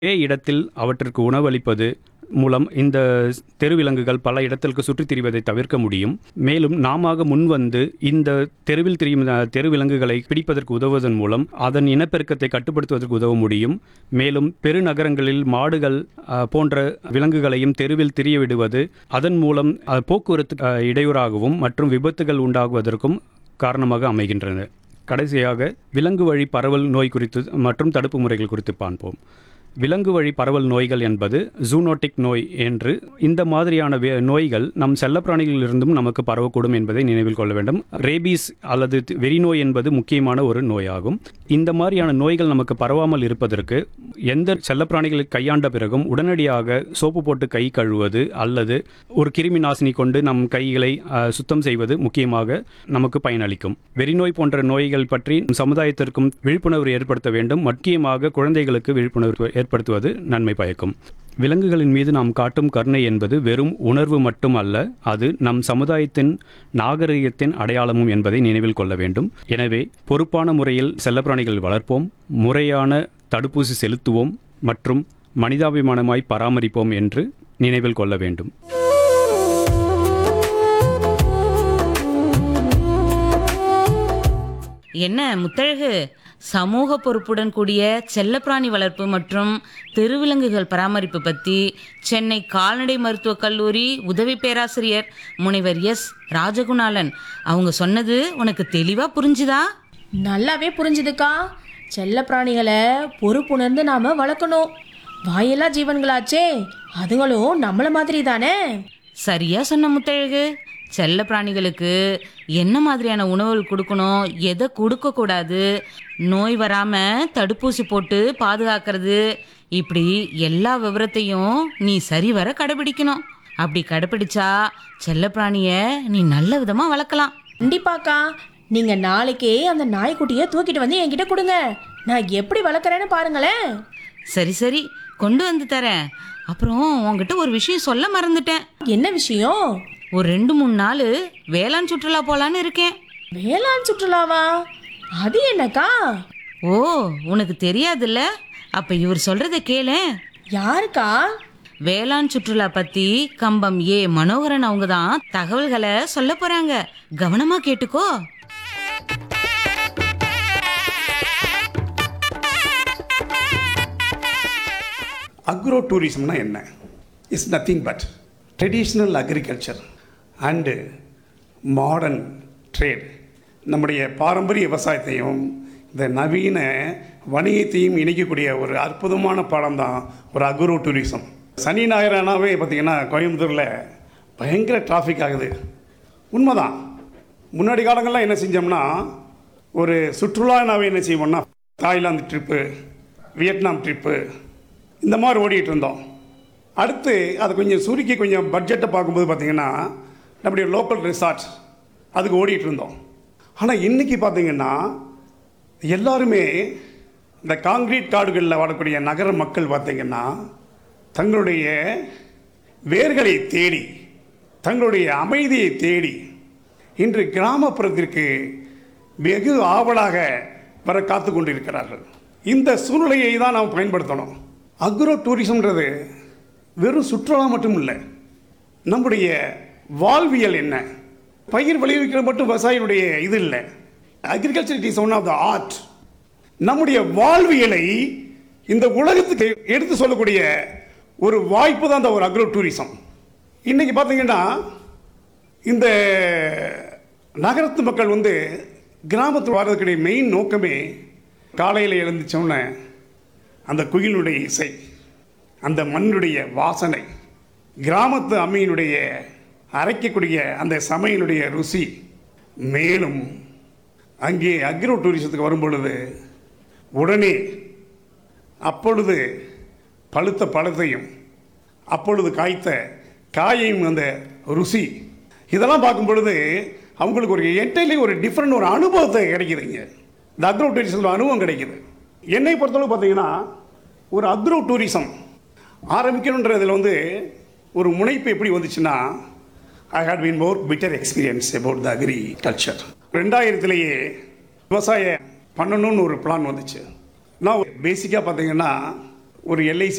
ஒரே இடத்தில் அவற்றிற்கு உணவளிப்பது மூலம் இந்த தெருவிலங்குகள் பல இடத்திற்கு சுற்றித் திரிவதை தவிர்க்க முடியும் மேலும் நாம முன்வந்து இந்த தெருவில் திரியும் அஹ், தெருவிலங்குகளை பிடிப்பதற்கு உதவுவதன் மூலம் அதன் இனப்பெருக்கத்தை கட்டுப்படுத்துவதற்கு உதவ முடியும் மேலும் பெருநகரங்களில் மாடுகள் அஹ், போன்ற விலங்குகளையும் தெருவில் திரிய விடுவது அதன் மூலம் அஹ், போக்குவரத்து அஹ், இடையூறாகவும் மற்றும் விபத்துகள் உண்டாகுவதற்கும் காரணமாக அமைகின்றன கடைசியாக விலங்கு வழி பரவல் நோய் குறித்து மற்றும் தடுப்பு முறைகள் குறித்து பார்ப்போம் விலங்கு வழி பரவல் நோய்கள் என்பது ஜூனோட்டிக் நோய் என்று இந்த மாதிரியான வே- நோய்கள் நம் செல்லப்பிராணிகளிலிருந்தும் நமக்கு பரவக்கூடும் என்பதை நினைவில் கொள்ள வேண்டும் ரேபீஸ் அல்லது தி- வெறிநோய் என்பது முக்கியமான ஒரு நோயாகும் இந்த மாதிரியான நோய்கள் நமக்கு பரவாமல் இருப்பதற்கு எந்த செல்லப்பிராணிகளை கையாண்ட பிறகும் உடனடியாக சோப்பு போட்டு கை கழுவுவது அல்லது ஒரு கிருமி நாசினி கொண்டு நம் கைகளை அஹ், சுத்தம் செய்வது முக்கியமாக நமக்கு பயனளிக்கும் வெறிநோய் போன்ற நோய்கள் பற்றி சமுதாயத்திற்கும் விழிப்புணர்வு ஏற்படுத்த வேண்டும் முக்கியமாக குழந்தைகளுக்கு விழிப்புணர்வு ஏற்படுத்துவது நன்மை பயக்கும் விலங்குகளின் மீது நாம் காட்டும் கருணை என்பது வெறும் உணர்வு மட்டும் அல்ல அது நம் சமுதாயத்தின் நாகரிகத்தின் அடையாளமும் என்பதை நினைவில் கொள்ள வேண்டும் எனவே பொறுப்பான முறையில் செல்லப்பிராணிகள் வளர்ப்போம் முறையான தடுப்பூசி செலுத்துவோம் மற்றும் மனிதாபிமானமாய் பராமரிப்போம் என்று நினைவில் கொள்ள வேண்டும் என்ன முத்தழகு சமூக பொறுப்புடன் கூடிய செல்லப்பிராணி வளர்ப்பு மற்றும் தெருவிலங்குகள் பராமரிப்பு பற்றி சென்னை கால்நடை மருத்துவக் கல்லூரி உதவி பேராசிரியர் முனைவர் எஸ் ராஜகுணாலன் அவங்க சொன்னது உனக்கு தெளிவா புரிஞ்சுதா நல்லாவே புரிஞ்சுதுக்கா செல்ல பிராணிகளை பொறுப்புணர்ந்து நாம வளர்க்கணும் வாயெல்லா ஜீவன்களாச்சே அதுங்களும் நம்மள மாதிரி தானே சரியா சொன்ன முத்தழகு செல்ல பிராணிகளுக்கு என்ன மாதிரியான உணவுகள் கொடுக்கணும் எதை கொடுக்கக்கூடாது நோய் வராம தடுப்பூசி போட்டு பாதுகாக்கிறது இப்படி எல்லா விவரத்தையும் நீ சரிவர கடைபிடிக்கணும் அப்படி கடைபிடிச்சா செல்ல பிராணிய நீ நல்ல விதமா வளர்க்கலாம் கண்டிப்பாக்கா நீங்க நாளைக்கே அந்த நாய்க்குட்டியை தூக்கிட்டு வந்து என்கிட்ட கொடுங்க நான் எப்படி வளர்க்குறேன்னு பாருங்களேன் சரி சரி கொண்டு வந்து தரேன் அப்புறம் உன்கிட்ட ஒரு விஷயம் சொல்ல மறந்துட்டேன் என்ன விஷயம் ஒரு ரெண்டு மூணு நாள் வேளாண் சுற்றுலா போலான்னு இருக்கேன் வேளாண் சுற்றுலாவா அது என்னக்கா ஓ உனக்கு தெரியாதுல்ல அப்ப இவர் சொல்றத கேளேன் யாருக்கா வேளாண் சுற்றுலா பத்தி கம்பம் ஏ மனோகரன் அவங்க தான் தகவல்களை சொல்ல போறாங்க கவனமா கேட்டுக்கோ அக்ரோ டூரிசம்னா என்ன is nothing but traditional agriculture and modern trade நம்முடைய பாரம்பரிய விவசாயத்தையும் இந்த நவீன வணிகத்தையும் இணைக்கக்கூடிய ஒரு அற்புதமான பாடம் தான் ஒரு அக்ரோ டூரிசம் சனி ஞாயிறானாவே பார்த்திங்கன்னா கோயம்புத்தூரில் பயங்கர டிராஃபிக் ஆகுது உண்மைதான் முன்னாடி காலங்கள்லாம் என்ன செஞ்சோம்னா ஒரு சுற்றுலானாவே என்ன செய்வோம்னா தாய்லாந்து ட்ரிப்பு வியட்நாம் ட்ரிப்பு இந்த மாதிரி ஓடிட்டு இருந்தோம் அடுத்து அதை கொஞ்சம் சுருக்கி கொஞ்சம் பட்ஜெட்டை பார்க்கும்போது பார்த்தீங்கன்னா நம்முடைய லோக்கல் ரிசார்ட் அதுக்கு ஓடிட்டு இருந்தோம் ஆனால் இன்றைக்கி பார்த்தீங்கன்னா எல்லாருமே இந்த காங்கிரீட் காடுகளில் வாழக்கூடிய நகர மக்கள் பார்த்தீங்கன்னா தங்களுடைய வேர்களை தேடி தங்களுடைய அமைதியை தேடி இன்று கிராமப்புறத்திற்கு வெகு ஆவலாக வர காத்து கொண்டிருக்கிறார்கள் இந்த சூழ்நிலையை தான் நாம் பயன்படுத்தணும் அக்ரோ டூரிசம்ன்றது வெறும் சுற்றுலா மட்டும் இல்லை நம்முடைய வாழ்வியல் என்ன பயிர் விளைவிக்கிற மட்டும் விவசாயினுடைய இது இல்லை agriculture it is one of the art நம்முடைய வாழ்வியலை இந்த உலகத்துக்கு எடுத்து சொல்லக்கூடிய ஒரு வாய்ப்பு தான் இந்த ஒரு அக்ரோ டூரிசம் இன்னைக்கு பார்த்தீங்கன்னா இந்த நகரத்து மக்கள் வந்து கிராமத்தில் வர்றதுக்குடைய மெயின் நோக்கமே காலையில் எழுந்துச்சோன்னே அந்த குயிலுடைய இசை அந்த மண்ணுடைய வாசனை கிராமத்து அம்மையினுடைய அரைக்கக்கூடிய அந்த சமையலுடைய ருசி மேலும் அங்கே அக்ரோ டூரிசத்துக்கு வரும் பொழுது உடனே அப்பொழுது பழுத்த பழத்தையும் அப்பொழுது காய்த்த காயையும் அந்த ருசி இதெல்லாம் பார்க்கும் பொழுது அவங்களுக்கு ஒரு என்டைலி ஒரு டிஃப்ரெண்ட் ஒரு அனுபவத்தை கிடைக்குதுங்க இந்த அக்ரோ டூரிசத்தில் அனுபவம் கிடைக்குது என்னை பொறுத்தளவு பார்த்தீங்கன்னா ஒரு அக்ரோ டூரிசம் ஆரம்பிக்கணுன்றதில் வந்து ஒரு முனைப்பு எப்படி வந்துச்சுன்னா I had been more bitter experience about the agriculture ரெண்டாயிரத்துலேயே விவசாயம் பண்ணணும்னு ஒரு பிளான் வந்துச்சு நான் பேசிக்காக பார்த்தீங்கன்னா ஒரு எல்ஐசி